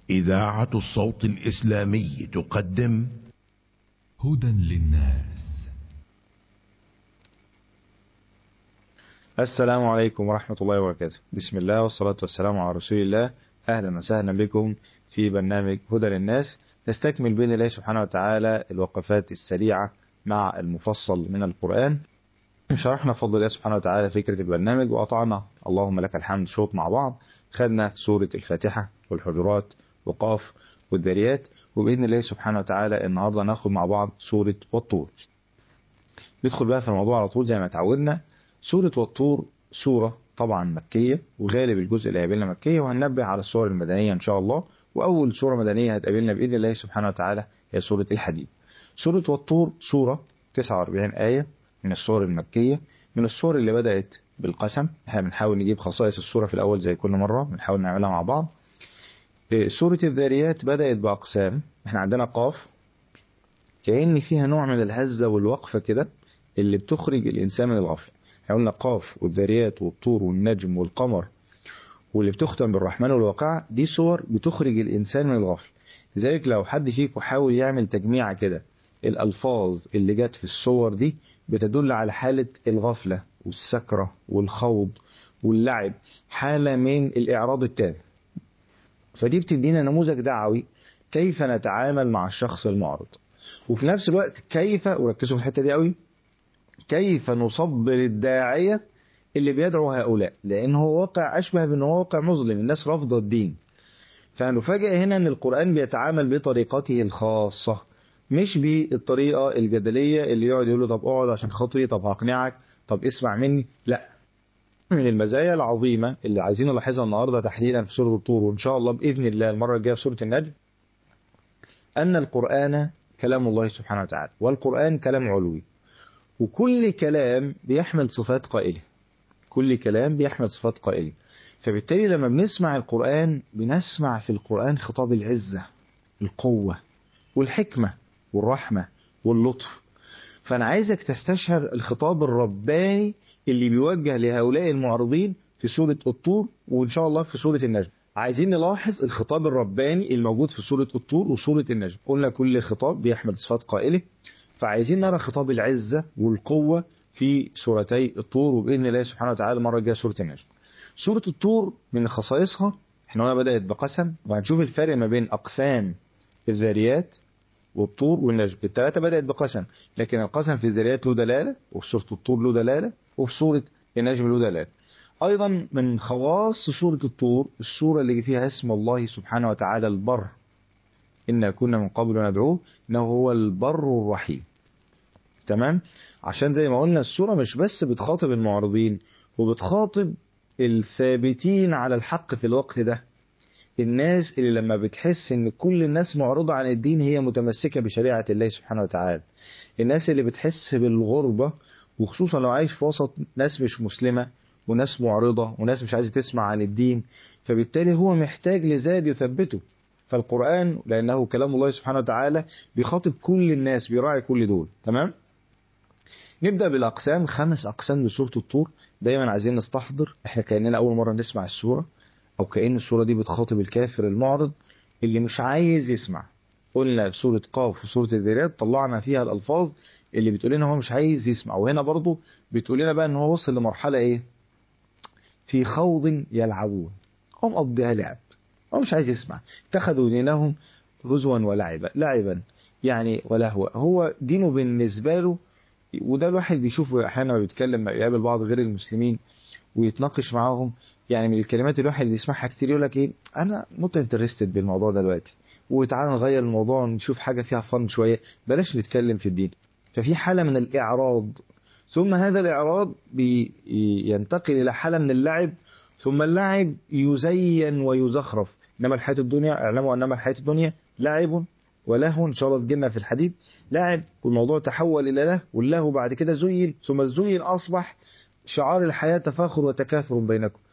إذاعة الصوت الإسلامي تقدم هدى للناس السلام عليكم ورحمة الله وبركاته بسم الله والصلاة والسلام على رسول الله أهلا وسهلا بكم في برنامج هدى للناس نستكمل بإذن الله سبحانه وتعالى الوقفات السريعة مع المفصل من القرآن شرحنا بفضل الله سبحانه وتعالى فكرة البرنامج وقطعنا اللهم لك الحمد شوط مع بعض خدنا سورة الفاتحة والحجرات وقاف والذريات وبإذن الله سبحانه وتعالى النهاردة ناخد مع بعض سورة والطور ندخل بقى في الموضوع على طول زي ما اتعودنا سورة والطور سورة طبعا مكية وغالب الجزء اللي هيقابلنا مكية وهننبه على السور المدنية إن شاء الله وأول سورة مدنية هتقابلنا بإذن الله سبحانه وتعالى هي سورة الحديد سورة والطور سورة 49 آية من السور المكية من السور اللي بدأت بالقسم احنا بنحاول نجيب خصائص السورة في الأول زي كل مرة بنحاول نعملها مع بعض سورة الذاريات بدأت بأقسام احنا عندنا قاف كأن فيها نوع من الهزة والوقفة كده اللي بتخرج الإنسان من الغفلة احنا قلنا قاف والذاريات والطور والنجم والقمر واللي بتختم بالرحمن والواقع دي صور بتخرج الإنسان من الغفلة لذلك لو حد فيكم حاول يعمل تجميعة كده الألفاظ اللي جت في الصور دي بتدل على حالة الغفلة والسكرة والخوض واللعب حالة من الإعراض التام فدي بتدينا نموذج دعوي كيف نتعامل مع الشخص المعرض وفي نفس الوقت كيف وركزوا في الحتة دي قوي كيف نصبر الداعية اللي بيدعو هؤلاء لأن هو واقع أشبه بأنه هو واقع مظلم الناس رافضة الدين فنفاجئ هنا أن القرآن بيتعامل بطريقته الخاصة مش بالطريقة الجدلية اللي يقعد يقول له طب اقعد عشان خاطري طب هقنعك طب اسمع مني لا من المزايا العظيمة اللي عايزين نلاحظها النهاردة تحديدا في سورة الطور وإن شاء الله بإذن الله المرة الجاية في سورة النجم أن القرآن كلام الله سبحانه وتعالى والقرآن كلام علوي وكل كلام بيحمل صفات قائله كل كلام بيحمل صفات قائله فبالتالي لما بنسمع القرآن بنسمع في القرآن خطاب العزة القوة والحكمة والرحمة واللطف فأنا عايزك تستشعر الخطاب الرباني اللي بيوجه لهؤلاء المعرضين في سورة الطور وإن شاء الله في سورة النجم عايزين نلاحظ الخطاب الرباني الموجود في سورة الطور وسورة النجم قلنا كل خطاب بيحمل صفات قائله فعايزين نرى خطاب العزة والقوة في سورتي الطور وبإذن الله سبحانه وتعالى المرة الجاية سورة النجم سورة الطور من خصائصها احنا قلنا بدأت بقسم وهنشوف الفرق ما بين أقسام الذاريات والطور والنجم الثلاثة بدأت بقسم لكن القسم في الذريات له دلالة وفي سورة الطور له دلالة وفي سورة النجم له دلالة أيضا من خواص سورة الطور السورة اللي فيها اسم الله سبحانه وتعالى البر إنا كنا من قبل ندعوه إنه هو البر الرحيم تمام عشان زي ما قلنا السورة مش بس بتخاطب المعرضين وبتخاطب الثابتين على الحق في الوقت ده الناس اللي لما بتحس ان كل الناس معرضة عن الدين هي متمسكة بشريعة الله سبحانه وتعالى الناس اللي بتحس بالغربة وخصوصا لو عايش في وسط ناس مش مسلمة وناس معرضة وناس مش عايزة تسمع عن الدين فبالتالي هو محتاج لزاد يثبته فالقرآن لأنه كلام الله سبحانه وتعالى بيخاطب كل الناس بيراعي كل دول تمام نبدأ بالأقسام خمس أقسام لسورة الطور دايما عايزين نستحضر احنا كأننا أول مرة نسمع السورة أو كأن السورة دي بتخاطب الكافر المعرض اللي مش عايز يسمع قلنا في سورة قاف وسورة الذريات طلعنا فيها الألفاظ اللي بتقول لنا هو مش عايز يسمع وهنا برضو بتقول لنا بقى ان هو وصل لمرحلة ايه في خوض يلعبون هو مقضيها لعب هو مش عايز يسمع اتخذوا دينهم هزوا ولعبا لعبا يعني ولهوا هو دينه بالنسبة له وده الواحد بيشوفه احيانا بيتكلم يقابل بعض غير المسلمين ويتناقش معاهم يعني من الكلمات الواحد اللي يسمعها كتير يقول لك ايه انا نوت انترستد بالموضوع ده دلوقتي وتعالى نغير الموضوع ونشوف حاجه فيها فن شويه بلاش نتكلم في الدين ففي حاله من الاعراض ثم هذا الاعراض بينتقل الى حاله من اللعب ثم اللعب يزين ويزخرف انما الحياه الدنيا اعلموا انما الحياه الدنيا لعب ولهو ان شاء الله تجينا في الحديد لعب والموضوع تحول الى له واللهو بعد كده زين ثم الزين اصبح شعار الحياة تفاخر وتكاثر بينكم